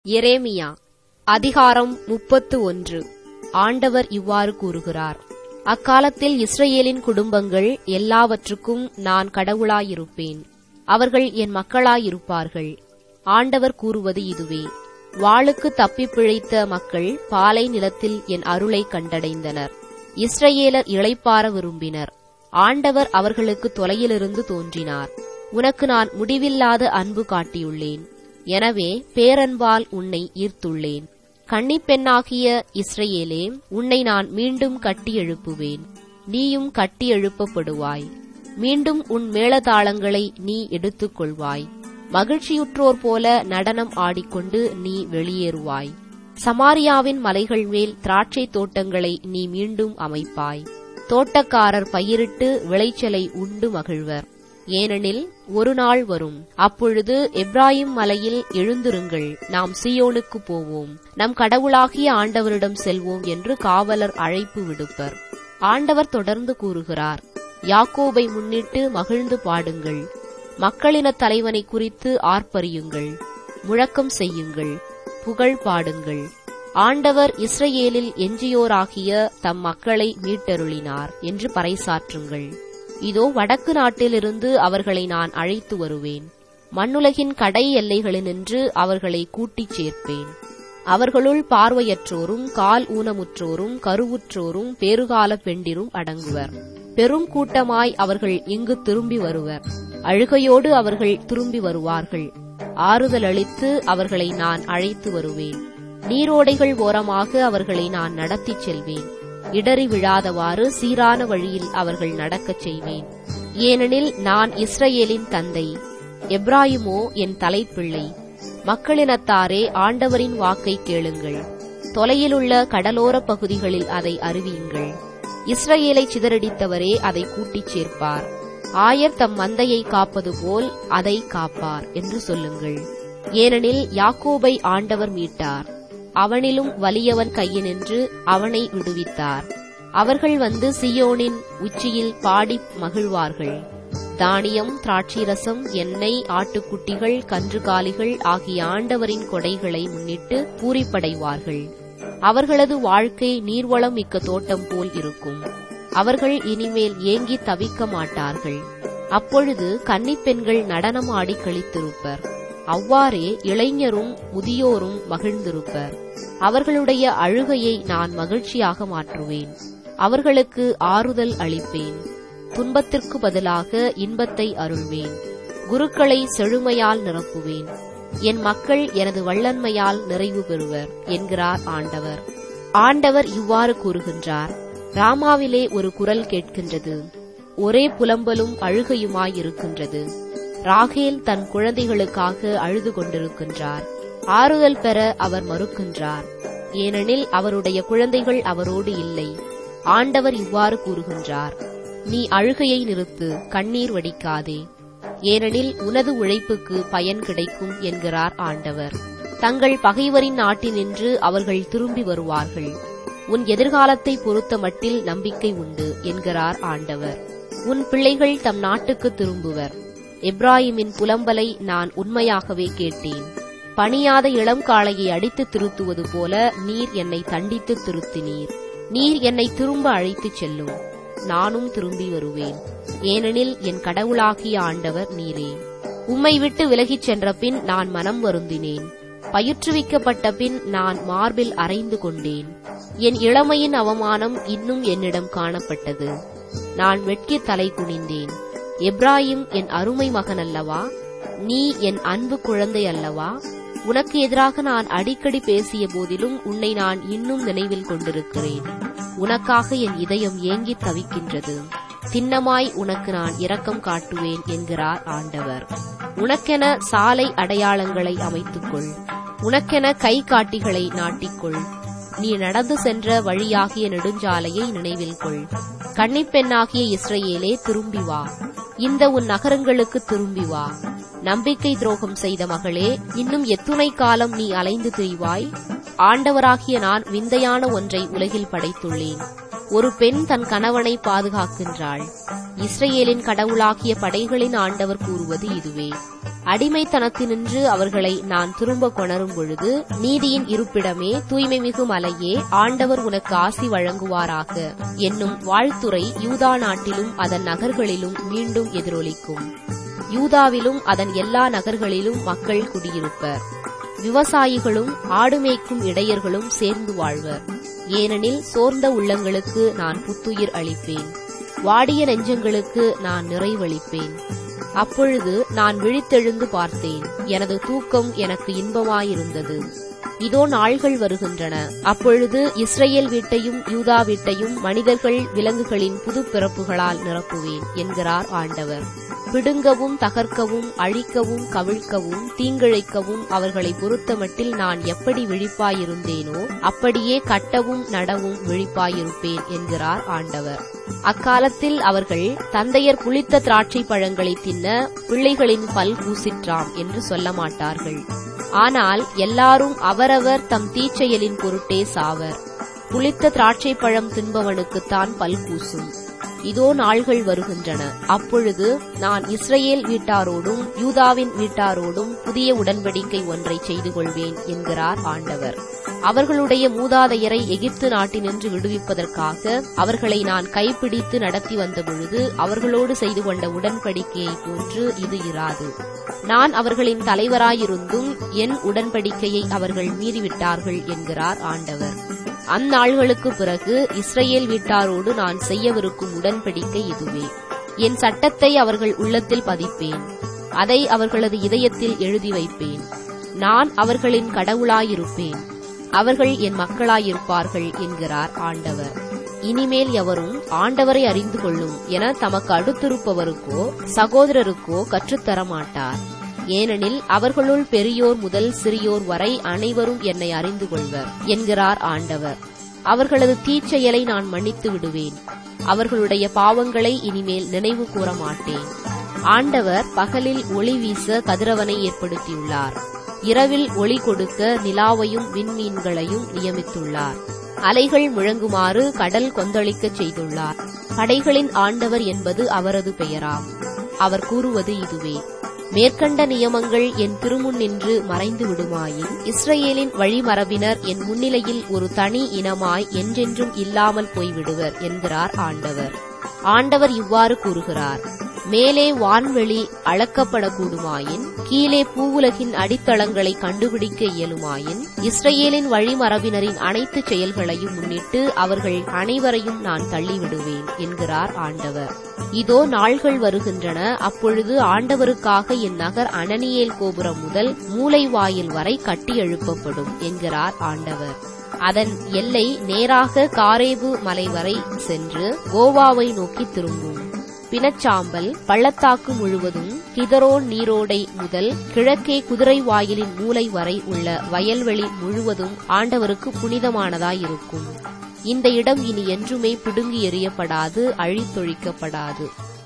எரேமியா அதிகாரம் முப்பத்து ஒன்று ஆண்டவர் இவ்வாறு கூறுகிறார் அக்காலத்தில் இஸ்ரவேலின் குடும்பங்கள் எல்லாவற்றுக்கும் நான் கடவுளாயிருப்பேன் அவர்கள் என் மக்களாயிருப்பார்கள் ஆண்டவர் கூறுவது இதுவே வாளுக்கு தப்பிப் பிழைத்த மக்கள் பாலை நிலத்தில் என் அருளை கண்டடைந்தனர் இஸ்ரவேலர் இளைப்பார விரும்பினர் ஆண்டவர் அவர்களுக்கு தொலையிலிருந்து தோன்றினார் உனக்கு நான் முடிவில்லாத அன்பு காட்டியுள்ளேன் எனவே பேரன்பால் உன்னை ஈர்த்துள்ளேன் கன்னிப்பெண்ணாகிய இஸ்ரவேலே உன்னை நான் மீண்டும் கட்டி எழுப்புவேன் நீயும் கட்டி எழுப்பப்படுவாய் மீண்டும் உன் மேளதாளங்களை நீ எடுத்துக்கொள்வாய் மகிழ்ச்சியுற்றோர் போல நடனம் ஆடிக்கொண்டு நீ வெளியேறுவாய் சமாரியாவின் மலைகள் மேல் திராட்சை தோட்டங்களை நீ மீண்டும் அமைப்பாய் தோட்டக்காரர் பயிரிட்டு விளைச்சலை உண்டு மகிழ்வர் ஏனெனில் ஒரு நாள் வரும் அப்பொழுது எப்ராயிம் மலையில் எழுந்திருங்கள் நாம் சியோனுக்கு போவோம் நம் கடவுளாகிய ஆண்டவரிடம் செல்வோம் என்று காவலர் அழைப்பு விடுப்பர் ஆண்டவர் தொடர்ந்து கூறுகிறார் யாக்கோபை முன்னிட்டு மகிழ்ந்து பாடுங்கள் மக்களின தலைவனை குறித்து ஆர்ப்பரியுங்கள் முழக்கம் செய்யுங்கள் புகழ் பாடுங்கள் ஆண்டவர் இஸ்ரேலில் எஞ்சியோராகிய தம் மக்களை மீட்டருளினார் என்று பறைசாற்றுங்கள் இதோ வடக்கு நாட்டிலிருந்து அவர்களை நான் அழைத்து வருவேன் மண்ணுலகின் கடை எல்லைகளினின்று அவர்களை கூட்டிச் சேர்ப்பேன் அவர்களுள் பார்வையற்றோரும் கால் ஊனமுற்றோரும் கருவுற்றோரும் பேறுகால பெண்டிரும் அடங்குவர் பெரும் கூட்டமாய் அவர்கள் இங்கு திரும்பி வருவர் அழுகையோடு அவர்கள் திரும்பி வருவார்கள் ஆறுதல் அளித்து அவர்களை நான் அழைத்து வருவேன் நீரோடைகள் ஓரமாக அவர்களை நான் நடத்திச் செல்வேன் இடறி விழாதவாறு சீரான வழியில் அவர்கள் நடக்கச் செய்வேன் ஏனெனில் நான் இஸ்ரவேலின் தந்தை எப்ராயிமோ என் தலைப்பிள்ளை மக்களினத்தாரே ஆண்டவரின் வாக்கை கேளுங்கள் தொலையிலுள்ள கடலோர பகுதிகளில் அதை அறிவியுங்கள் இஸ்ரவேலை சிதறடித்தவரே அதை கூட்டிச் சேர்ப்பார் ஆயர் தம் மந்தையை காப்பது போல் அதை காப்பார் என்று சொல்லுங்கள் ஏனெனில் யாக்கோபை ஆண்டவர் மீட்டார் அவனிலும் வலியவன் கையினின்று அவனை விடுவித்தார் அவர்கள் வந்து சியோனின் உச்சியில் பாடி மகிழ்வார்கள் தானியம் திராட்சைரசம் எண்ணெய் ஆட்டுக்குட்டிகள் கன்றுகாலிகள் ஆகிய ஆண்டவரின் கொடைகளை முன்னிட்டு பூரிப்படைவார்கள் அவர்களது வாழ்க்கை நீர்வளம் மிக்க தோட்டம் போல் இருக்கும் அவர்கள் இனிமேல் ஏங்கி தவிக்க மாட்டார்கள் அப்பொழுது கன்னிப்பெண்கள் நடனம் ஆடி கழித்திருப்பர் அவ்வாறே இளைஞரும் முதியோரும் மகிழ்ந்திருப்பர் அவர்களுடைய அழுகையை நான் மகிழ்ச்சியாக மாற்றுவேன் அவர்களுக்கு ஆறுதல் அளிப்பேன் துன்பத்திற்கு பதிலாக இன்பத்தை அருள்வேன் குருக்களை செழுமையால் நிரப்புவேன் என் மக்கள் எனது வள்ளன்மையால் நிறைவு பெறுவர் என்கிறார் ஆண்டவர் ஆண்டவர் இவ்வாறு கூறுகின்றார் ராமாவிலே ஒரு குரல் கேட்கின்றது ஒரே புலம்பலும் அழுகையுமாயிருக்கின்றது ராகேல் தன் குழந்தைகளுக்காக அழுது கொண்டிருக்கின்றார் ஆறுதல் பெற அவர் மறுக்கின்றார் ஏனெனில் அவருடைய குழந்தைகள் அவரோடு இல்லை ஆண்டவர் இவ்வாறு கூறுகின்றார் நீ அழுகையை நிறுத்து கண்ணீர் வடிக்காதே ஏனெனில் உனது உழைப்புக்கு பயன் கிடைக்கும் என்கிறார் ஆண்டவர் தங்கள் பகைவரின் நாட்டினின்று அவர்கள் திரும்பி வருவார்கள் உன் எதிர்காலத்தை பொறுத்த மட்டில் நம்பிக்கை உண்டு என்கிறார் ஆண்டவர் உன் பிள்ளைகள் தம் நாட்டுக்கு திரும்புவர் எப்ராஹிமின் புலம்பலை நான் உண்மையாகவே கேட்டேன் பணியாத இளம் காளையை அடித்து திருத்துவது போல நீர் என்னை தண்டித்து திருத்தினீர் நீர் என்னை திரும்ப அழைத்துச் செல்லும் நானும் திரும்பி வருவேன் ஏனெனில் என் கடவுளாகிய ஆண்டவர் நீரே உம்மை விட்டு விலகிச் சென்ற பின் நான் மனம் வருந்தினேன் பயிற்றுவிக்கப்பட்ட பின் நான் மார்பில் அரைந்து கொண்டேன் என் இளமையின் அவமானம் இன்னும் என்னிடம் காணப்பட்டது நான் வெட்கி தலை குனிந்தேன் எப்ராஹிம் என் அருமை மகன் அல்லவா நீ என் அன்பு குழந்தை அல்லவா உனக்கு எதிராக நான் அடிக்கடி பேசிய போதிலும் உன்னை நான் இன்னும் நினைவில் கொண்டிருக்கிறேன் உனக்காக என் இதயம் ஏங்கி தவிக்கின்றது திண்ணமாய் உனக்கு நான் இரக்கம் காட்டுவேன் என்கிறார் ஆண்டவர் உனக்கென சாலை அடையாளங்களை அமைத்துக்கொள் உனக்கென கை காட்டிகளை நாட்டிக்கொள் நீ நடந்து சென்ற வழியாகிய நெடுஞ்சாலையை நினைவில் கொள் கன்னிப்பெண்ணாகிய இஸ்ரேலே திரும்பி வா இந்த உன் நகரங்களுக்கு திரும்பி வா நம்பிக்கை துரோகம் செய்த மகளே இன்னும் எத்துணை காலம் நீ அலைந்து திரிவாய் ஆண்டவராகிய நான் விந்தையான ஒன்றை உலகில் படைத்துள்ளேன் ஒரு பெண் தன் கணவனை பாதுகாக்கின்றாள் இஸ்ரேலின் கடவுளாகிய படைகளின் ஆண்டவர் கூறுவது இதுவே அடிமைத்தனத்தினின்று அவர்களை நான் திரும்ப கொணரும் பொழுது நீதியின் இருப்பிடமே தூய்மை மிகு மலையே ஆண்டவர் உனக்கு ஆசி வழங்குவாராக என்னும் வாழ்த்துரை யூதா நாட்டிலும் அதன் நகர்களிலும் மீண்டும் எதிரொலிக்கும் யூதாவிலும் அதன் எல்லா நகர்களிலும் மக்கள் குடியிருப்பர் விவசாயிகளும் ஆடு மேய்க்கும் இடையர்களும் சேர்ந்து வாழ்வர் ஏனெனில் சோர்ந்த உள்ளங்களுக்கு நான் புத்துயிர் அளிப்பேன் வாடிய நெஞ்சங்களுக்கு நான் நிறைவளிப்பேன் அப்பொழுது நான் விழித்தெழுந்து பார்த்தேன் எனது தூக்கம் எனக்கு இன்பமாயிருந்தது இதோ நாள்கள் வருகின்றன அப்பொழுது இஸ்ரேல் வீட்டையும் யூதா வீட்டையும் மனிதர்கள் விலங்குகளின் புது பிறப்புகளால் நிரப்புவேன் என்கிறார் ஆண்டவர் பிடுங்கவும் தகர்க்கவும் அழிக்கவும் கவிழ்க்கவும் தீங்கிழைக்கவும் அவர்களை பொறுத்தமட்டில் நான் எப்படி விழிப்பாயிருந்தேனோ அப்படியே கட்டவும் நடவும் விழிப்பாயிருப்பேன் என்கிறார் ஆண்டவர் அக்காலத்தில் அவர்கள் தந்தையர் புளித்த திராட்சை பழங்களை தின்ன பிள்ளைகளின் பல் கூசிற்றாம் என்று சொல்ல மாட்டார்கள் ஆனால் எல்லாரும் அவரவர் தம் தீச்செயலின் பொருட்டே சாவர் புளித்த திராட்சை பழம் தின்பவனுக்குத்தான் பல் கூசும் இதோ நாள்கள் வருகின்றன அப்பொழுது நான் இஸ்ரேல் வீட்டாரோடும் யூதாவின் வீட்டாரோடும் புதிய உடன்படிக்கை ஒன்றை செய்து கொள்வேன் என்கிறார் ஆண்டவர் அவர்களுடைய மூதாதையரை எகிப்து நாட்டினின்று விடுவிப்பதற்காக அவர்களை நான் கைப்பிடித்து நடத்தி வந்த பொழுது அவர்களோடு செய்து கொண்ட உடன்படிக்கையை போன்று இது இராது நான் அவர்களின் தலைவராயிருந்தும் என் உடன்படிக்கையை அவர்கள் மீறிவிட்டார்கள் என்கிறார் ஆண்டவர் அந்நாள்களுக்கு பிறகு இஸ்ரேல் வீட்டாரோடு நான் செய்யவிருக்கும் உடன்படிக்கை இதுவே என் சட்டத்தை அவர்கள் உள்ளத்தில் பதிப்பேன் அதை அவர்களது இதயத்தில் எழுதி வைப்பேன் நான் அவர்களின் கடவுளாயிருப்பேன் அவர்கள் என் மக்களாயிருப்பார்கள் என்கிறார் ஆண்டவர் இனிமேல் எவரும் ஆண்டவரை அறிந்து கொள்ளும் என தமக்கு அடுத்திருப்பவருக்கோ சகோதரருக்கோ கற்றுத்தர மாட்டார் ஏனெனில் அவர்களுள் பெரியோர் முதல் சிறியோர் வரை அனைவரும் என்னை அறிந்து கொள்வர் என்கிறார் ஆண்டவர் அவர்களது தீச்செயலை நான் மன்னித்து விடுவேன் அவர்களுடைய பாவங்களை இனிமேல் நினைவு கூற மாட்டேன் ஆண்டவர் பகலில் ஒளி வீச கதிரவனை ஏற்படுத்தியுள்ளார் இரவில் ஒளி கொடுக்க நிலாவையும் விண்மீன்களையும் நியமித்துள்ளார் அலைகள் முழங்குமாறு கடல் கொந்தளிக்கச் செய்துள்ளார் படைகளின் ஆண்டவர் என்பது அவரது பெயராம் அவர் கூறுவது இதுவே மேற்கண்ட நியமங்கள் என் திருமுன் நின்று மறைந்து விடுமாயின் இஸ்ரேலின் வழிமரபினர் என் முன்னிலையில் ஒரு தனி இனமாய் என்றென்றும் இல்லாமல் போய்விடுவர் என்கிறார் ஆண்டவர் ஆண்டவர் இவ்வாறு கூறுகிறார் மேலே வான்வெளி அளக்கப்படக்கூடுமாயின் கீழே பூவுலகின் அடித்தளங்களை கண்டுபிடிக்க இயலுமாயின் இஸ்ரேலின் வழிமரபினரின் அனைத்து செயல்களையும் முன்னிட்டு அவர்கள் அனைவரையும் நான் தள்ளிவிடுவேன் என்கிறார் ஆண்டவர் இதோ நாள்கள் வருகின்றன அப்பொழுது ஆண்டவருக்காக என் நகர் அனனியேல் கோபுரம் முதல் மூலை வாயில் வரை கட்டி எழுப்பப்படும் என்கிறார் ஆண்டவர் அதன் எல்லை நேராக காரேபு மலை வரை சென்று கோவாவை நோக்கி திரும்பும் பிணச்சாம்பல் பள்ளத்தாக்கு முழுவதும் கிதரோன் நீரோடை முதல் கிழக்கே குதிரை வாயிலின் மூலை வரை உள்ள வயல்வெளி முழுவதும் ஆண்டவருக்கு புனிதமானதாயிருக்கும் இந்த இடம் இனி என்றுமே பிடுங்கி எறியப்படாது அழித்தொழிக்கப்படாது